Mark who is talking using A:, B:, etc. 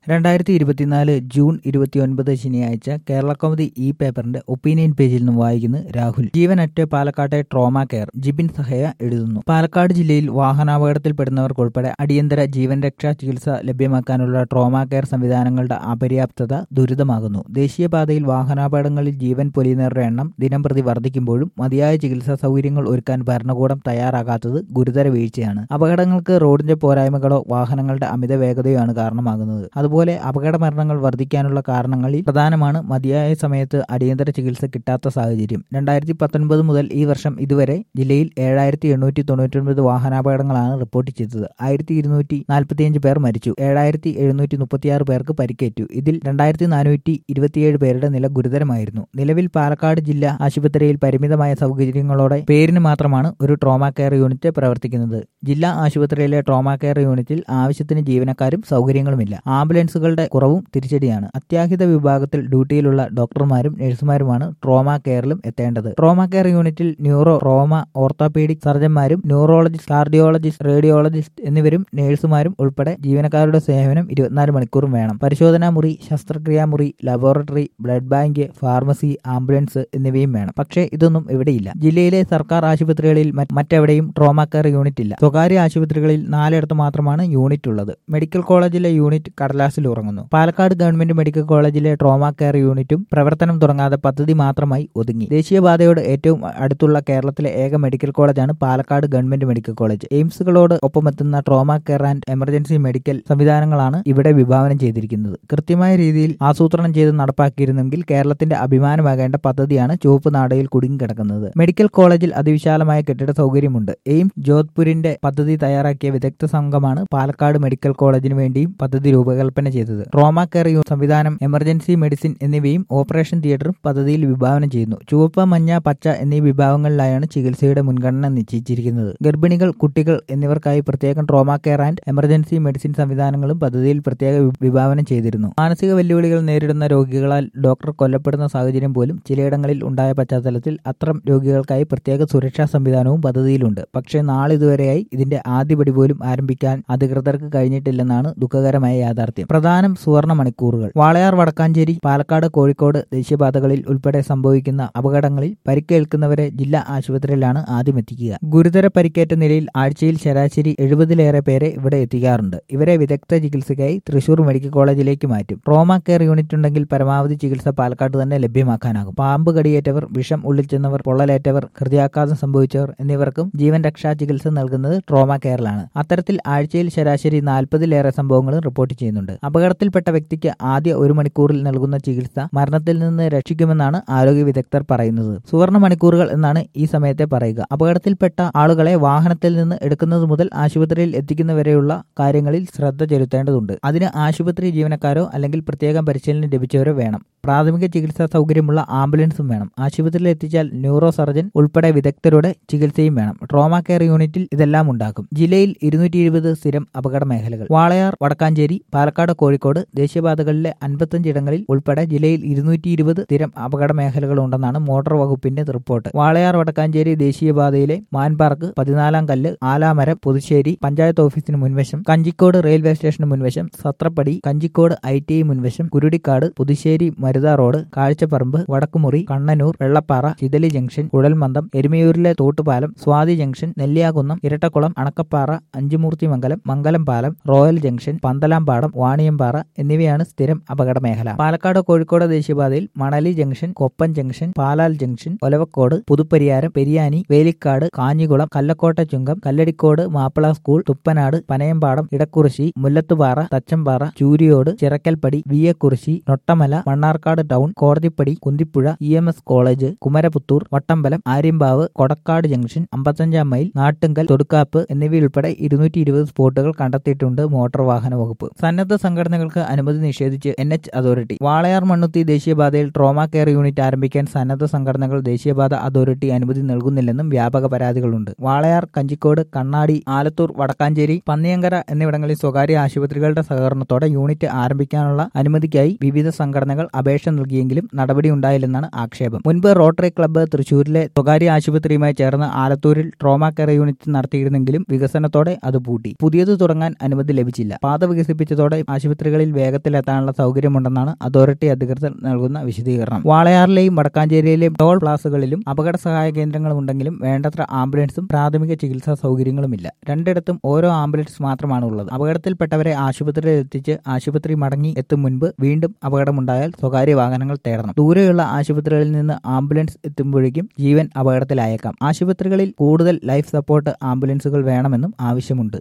A: രണ്ടായിരത്തി ഇരുപത്തിനാല് ജൂൺ ഇരുപത്തിയൊൻപത് ശനിയാഴ്ച കേരള കൗമുദി ഇ പേപ്പറിന്റെ ഒപ്പീനിയൻ പേജിൽ നിന്നും വായിക്കുന്നു രാഹുൽ ജീവനറ്റ പാലക്കാട്ടെ ട്രോമ കെയർ ജിബിൻ സഹയ എഴുതുന്നു പാലക്കാട് ജില്ലയിൽ വാഹനാപകടത്തിൽപ്പെടുന്നവർക്കുൾപ്പെടെ അടിയന്തര ജീവൻ രക്ഷാ ചികിത്സ ലഭ്യമാക്കാനുള്ള ട്രോമ കെയർ സംവിധാനങ്ങളുടെ അപര്യാപ്തത ദുരിതമാകുന്നു ദേശീയപാതയിൽ വാഹനാപകടങ്ങളിൽ ജീവൻ പൊലിയുന്നവരുടെ എണ്ണം ദിനംപ്രതി വർദ്ധിക്കുമ്പോഴും മതിയായ ചികിത്സാ സൗകര്യങ്ങൾ ഒരുക്കാൻ ഭരണകൂടം തയ്യാറാകാത്തത് ഗുരുതര വീഴ്ചയാണ് അപകടങ്ങൾക്ക് റോഡിന്റെ പോരായ്മകളോ വാഹനങ്ങളുടെ അമിത വേഗതയോ ആണ് കാരണമാകുന്നത് അതുപോലെ അപകട മരണങ്ങൾ വർദ്ധിക്കാനുള്ള കാരണങ്ങളിൽ പ്രധാനമാണ് മതിയായ സമയത്ത് അടിയന്തര ചികിത്സ കിട്ടാത്ത സാഹചര്യം രണ്ടായിരത്തി പത്തൊൻപത് മുതൽ ഈ വർഷം ഇതുവരെ ജില്ലയിൽ ഏഴായിരത്തി എണ്ണൂറ്റി തൊണ്ണൂറ്റൊൻപത് വാഹനാപകടങ്ങളാണ് റിപ്പോർട്ട് ചെയ്തത് ആയിരത്തി ഇരുന്നൂറ്റി നാൽപ്പത്തിയഞ്ച് പേർ മരിച്ചു ഏഴായിരത്തി എഴുന്നൂറ്റി മുപ്പത്തിയാറ് പേർക്ക് പരിക്കേറ്റു ഇതിൽ രണ്ടായിരത്തി നാനൂറ്റി ഇരുപത്തിയേഴ് പേരുടെ നില ഗുരുതരമായിരുന്നു നിലവിൽ പാലക്കാട് ജില്ലാ ആശുപത്രിയിൽ പരിമിതമായ സൗകര്യങ്ങളോടെ പേരിന് മാത്രമാണ് ഒരു ട്രോമ കെയർ യൂണിറ്റ് പ്രവർത്തിക്കുന്നത് ജില്ലാ ആശുപത്രിയിലെ ട്രോമ കെയർ യൂണിറ്റിൽ ആവശ്യത്തിന് ജീവനക്കാരും സൗകര്യങ്ങളുമില്ല ആംബുലൻസുകളുടെ കുറവും തിരിച്ചടിയാണ് അത്യാഹിത വിഭാഗത്തിൽ ഡ്യൂട്ടിയിലുള്ള ഡോക്ടർമാരും നഴ്സുമാരുമാണ് ട്രോമ കെയറിലും എത്തേണ്ടത് ട്രോമ കെയർ യൂണിറ്റിൽ ന്യൂറോ ട്രോമ ഓർത്തോപീഡിക് സർജന്മാരും ന്യൂറോളജിസ്റ്റ് കാർഡിയോളജിസ്റ്റ് റേഡിയോളജിസ്റ്റ് എന്നിവരും നഴ്സുമാരും ഉൾപ്പെടെ ജീവനക്കാരുടെ സേവനം ഇരുപത്തിനാല് മണിക്കൂറും വേണം പരിശോധനാ മുറി ശസ്ത്രക്രിയാ മുറി laboratory blood bank pharmacy ambulance എന്നിവയും വേണം പക്ഷേ ഇതൊന്നും ഇവിടെയില്ല ജില്ലയിലെ സർക്കാർ ആശുപത്രികളിൽ മറ്റെവിടെയും ട്രോമ കെയർ യൂണിറ്റ് ഇല്ല സ്വകാര്യ ആശുപത്രികളിൽ നാലിടത്ത് മാത്രമാണ് യൂണിറ്റ് ഉള്ളത് മെഡിക്കൽ കോളേജിലെ യൂണിറ്റ് കടലാസിൽ ഉറങ്ങുന്നു പാലക്കാട് ഗവൺമെന്റ് മെഡിക്കൽ കോളേജിലെ ട്രോമ കെയർ യൂണിറ്റും പ്രവർത്തനം തുടങ്ങാതെ പദ്ധതി മാത്രമായി ഒതുങ്ങി ദേശീയപാതയോട് ഏറ്റവും അടുത്തുള്ള കേരളത്തിലെ ഏക മെഡിക്കൽ കോളേജാണ് പാലക്കാട് ഗവൺമെന്റ് മെഡിക്കൽ കോളേജ് എയിംസുകളോട് ഒപ്പമെത്തുന്ന trauma care and emergency medical സംവിധാനങ്ങളാണ് ഇവിടെ വിഭാവനം ചെയ്തിരിക്കുന്നത് കൃത്യമായ രീതിയിൽ ആസൂത്രണം ചെയ്ത് നടപ്പാക്കിയിരുന്നെങ്കിൽ കേരളത്തിന്റെ അഭിമാനമാകേണ്ട പദ്ധതിയാണ് ചുവപ്പ് നാടയിൽ കുടുങ്ങിക്കിടക്കുന്നത് മെഡിക്കൽ കോളേജിൽ അതിവിശാലമായ കെട്ടിട സൗകര്യമുണ്ട് എയിംസ് ജോധ്പൂരിന്റെ പദ്ധതി തയ്യാറാക്കിയ വിദഗ്ധ സംഘമാണ് പാലക്കാട് മെഡിക്കൽ കോളേജിന് വേണ്ടിയും പദ്ധതി രൂപകൽപ്പന ചെയ്തത് ട്രോമ കെയർ സംവിധാനം എമർജൻസി മെഡിസിൻ എന്നിവയും ഓപ്പറേഷൻ തിയേറ്ററും പദ്ധതിയിൽ വിഭാവനം ചെയ്യുന്നു ചുവപ്പ് മഞ്ഞ പച്ച എന്നീ വിഭാഗങ്ങളിലായാണ് ചികിത്സയുടെ മുൻഗണന നിശ്ചയിച്ചിരിക്കുന്നത് ഗർഭിണികൾ കുട്ടികൾ എന്നിവർക്കായി പ്രത്യേകം trauma care and emergency medicine സംവിധാനങ്ങളും പദ്ധതിയിൽ പ്രത്യേക വിഭാവനം ചെയ്തിരുന്നു മാനസിക വെല്ലുവിളികൾ നേരിടുന്ന രോഗികളാൽ ഡോക്ടർ കൊല്ലപ്പെടുന്ന സാഹചര്യം പോലും ചിലയിടങ്ങളിൽ ഉണ്ടായ പശ്ചാത്തലത്തിൽ അത്തരം രോഗികൾക്കായി പ്രത്യേക സുരക്ഷാ സംവിധാനവും പദ്ധതിയിലുണ്ട് പക്ഷേ നാളിതുവരെയായി ഇതിന്റെ ആദ്യപടി പോലും ആരംഭിക്കാൻ അധികൃതർക്ക് കഴിഞ്ഞിട്ടില്ലെന്നാണ് ദുഃഖകരമായ യാഥാർത്ഥ്യം പ്രധാനം സുവർണ മണിക്കൂറുകൾ വാളയാർ വടക്കാഞ്ചേരി പാലക്കാട് കോഴിക്കോട് ദേശീയപാതകളിൽ ഉൾപ്പെടെ സംഭവിക്കുന്ന അപകടങ്ങളിൽ പരിക്കേൽക്കുന്നവരെ ജില്ലാ ആശുപത്രിയിലാണ് ആദ്യം എത്തിക്കുക ഗുരുതര പരിക്കേറ്റ നിലയിൽ ആഴ്ചയിൽ ശരാശരി എഴുപതിലേറെ പേരെ ഇവിടെ എത്തിക്കാറുണ്ട് ഇവരെ വിദഗ്ധ ചികിത്സയ്ക്കായി തൃശൂർ മെഡിക്കൽ കോളേജിലേക്ക് മാറ്റും ട്രോമ കെയർ യൂണിറ്റ് ഉണ്ടെങ്കിൽ പരമാവധി ചികിത്സ പാലക്കാട് തന്നെ ലഭ്യമാക്കാനാകും പാമ്പ് കടിയേറ്റവർ വിഷം ഉള്ളിൽ ചെന്നവർ പൊള്ളലേറ്റവർ ഹൃദയാഘാതം സംഭവിച്ചവർ എന്നിവർക്കും ജീവൻ രക്ഷാ ചികിത്സ നൽകുന്നത് ട്രോമ കെയറിലാണ് അത്തരത്തിൽ ആഴ്ചയിൽ ശരാശരി നാൽപ്പതിലേറെ സംഭവങ്ങളും റിപ്പോർട്ട് ചെയ്യുന്നുണ്ട് അപകടത്തിൽപ്പെട്ട വ്യക്തിക്ക് ആദ്യ ഒരു മണിക്കൂറിൽ നൽകുന്ന ചികിത്സ മരണത്തിൽ നിന്ന് രക്ഷിക്കുമെന്നാണ് ആരോഗ്യ വിദഗ്ധർ പറയുന്നത് സുവർണ മണിക്കൂറുകൾ എന്നാണ് ഈ സമയത്തെ പറയുക അപകടത്തിൽപ്പെട്ട ആളുകളെ വാഹനത്തിൽ നിന്ന് എടുക്കുന്നത് മുതൽ ആശുപത്രിയിൽ എത്തിക്കുന്നവരെയുള്ള കാര്യങ്ങളിൽ ശ്രദ്ധ ചെലുത്തേണ്ടതുണ്ട് അതിന് ആശുപത്രി ജീവനക്കാരോ അല്ലെങ്കിൽ പ്രത്യേകം പരിശീലനം ലഭിച്ചവരോ വേണം പ്രാഥമിക ചികിത്സാ സൗകര്യമുള്ള ആംബുലൻസും വേണം ആശുപത്രിയിൽ എത്തിച്ചാൽ ന്യൂറോ സർജൻ ഉൾപ്പെടെ വിദഗ്ധരുടെ ചികിത്സയും വേണം ട്രോമ കെയർ യൂണിറ്റിൽ ഇതെല്ലാം ഉണ്ടാകും ജില്ലയിൽ ഇരുന്നൂറ്റി ഇരുപത് സ്ഥിരം അപകട മേഖലകൾ വാളയാർ വടക്കാഞ്ചേരി പാലക്കാട് കോഴിക്കോട് ദേശീയപാതകളിലെ അൻപത്തഞ്ച് ഇടങ്ങളിൽ ഉൾപ്പെടെ ജില്ലയിൽ ഇരുന്നൂറ്റി ഇരുപത് സ്ഥിരം അപകട മേഖലകൾ ഉണ്ടെന്നാണ് മോട്ടോർ വകുപ്പിന്റെ റിപ്പോർട്ട് വാളയാർ വടക്കാഞ്ചേരി ദേശീയപാതയിലെ മാൻപാർക്ക് പതിനാലാം കല്ല് ആലാമരം പുതുശ്ശേരി പഞ്ചായത്ത് ഓഫീസിന് മുൻവശം കഞ്ചിക്കോട് റെയിൽവേ സ്റ്റേഷന് മുൻവശം സത്രപ്പടി കഞ്ചിക്കോട് ഐ ടി മുൻവശം കുരുടിക്കാട് പുതുശ്ശേരി മരുത റോഡ് കാഴ്ചപ്പറമ്പ് വടക്കുമുറി കണ്ണനൂർ വെള്ളപ്പാറ ചിതലി ജംഗ്ഷൻ കുഴൽമന്ദം എരുമയൂരിലെ Thottupalam Swathi junction Nelliyakunnam Irattakulam Anakkappara Anchumoorthy Mangalam Mangalam Palam royal junction Panthalampadam Vaniyampara എന്നിവയാണ് സ്ഥിരം അപകട മേഖല പാലക്കാട് കോഴിക്കോട് ദേശീയപാതയിൽ Manali junction Koppan junction Palal junction Olavakkode Puthupariyaram Periyani Velikkad Kanjikulam Kallakotta Chungam Kalladikode Mappila school Thuppanad Panayampadam Edakurissi Mullathupara Thachampara Chooriyode Chirakkalpadi Viyakkurissi Nottamala Mannarkkad town Kodathippadi Kunthippuzha E M S college Kumaraputhur Vattambalam Aryambavu Kodakkad junction അമ്പത്തഞ്ചാം മൈൽ നാട്ടുങ്കൽ തൊടുക്കാപ്പ് എന്നിവയുൾപ്പെടെ ഇരുന്നൂറ്റി ഇരുപത് സ്പോട്ടുകൾ കണ്ടെത്തിയിട്ടുണ്ട് മോട്ടോർ വാഹന വകുപ്പ് സന്നദ്ധ സംഘടനകൾക്ക് അനുമതി നിഷേധിച്ച് N H authority Walayar Mannuthy ദേശീയപാതയിൽ ട്രോമ കെയർ യൂണിറ്റ് ആരംഭിക്കാൻ സന്നദ്ധ സംഘടനകൾ ദേശീയപാത അതോറിറ്റി അനുമതി നൽകുന്നില്ലെന്നും വ്യാപക പരാതികളുണ്ട് വാളയാർ കഞ്ചിക്കോട് കണ്ണാടി ആലത്തൂർ വടക്കാഞ്ചേരി പന്നിയങ്കര എന്നിവിടങ്ങളിൽ സ്വകാര്യ ആശുപത്രികളുടെ സഹകരണത്തോടെ യൂണിറ്റ് ആരംഭിക്കാനുള്ള അനുമതിക്കായി വിവിധ സംഘടനകൾ അപേക്ഷ അപേക്ഷ നൽകിയെങ്കിലും നടപടി ഉണ്ടായില്ലെന്നാണ് ആക്ഷേപം മുൻപ് റോട്ടറി ക്ലബ്ബ് തൃശൂരിലെ സ്വകാര്യ ആശുപത്രിയുമായി ചേർന്ന് ആലത്തൂരിൽ ട്രോമ കെയർ യൂണിറ്റ് നടത്തിയിരുന്നെങ്കിലും വികസനത്തോടെ അത് പൂട്ടി പുതിയത് തുടങ്ങാൻ അനുമതി ലഭിച്ചില്ല പാത വികസിപ്പിച്ചതോടെ ആശുപത്രികളിൽ വേഗത്തിലെത്താനുള്ള സൗകര്യമുണ്ടെന്നാണ് അതോറിറ്റി അധികൃതർ നൽകുന്ന വിശദീകരണം വാളയാറിലെയും വടക്കാഞ്ചേരിയിലെയും ടോൾ പ്ലാസകളിലും അപകട സഹായ കേന്ദ്രങ്ങളും ഉണ്ടെങ്കിലും വേണ്ടത്ര ആംബുലൻസും പ്രാഥമിക ചികിത്സാ സൗകര്യങ്ങളുമില്ല രണ്ടിടത്തും ഓരോ ആംബുലൻസ് മാത്രമാണ് ഉള്ളത് അപകടത്തിൽപ്പെട്ടവരെ ആശുപത്രിയിൽ എത്തിച്ച് ആശുപത്രി മടങ്ങി എത്തും മുൻപ് വീണ്ടും അപകടമുണ്ടായാൽ സ്വകാര്യ വാഹനങ്ങൾ തേടണം ദൂരെയുള്ള ആശുപത്രികളിൽ നിന്ന് ആംബുലൻസ് എത്തുമ്പോഴേക്കും ജീവൻ അപകടത്തിലായേക്കാം ആശുപത്രികളിൽ കൂടുതൽ ലൈഫ് സപ്പോർട്ട് ആംബുലൻസുകൾ വേണമെന്നും ആവശ്യമുണ്ട്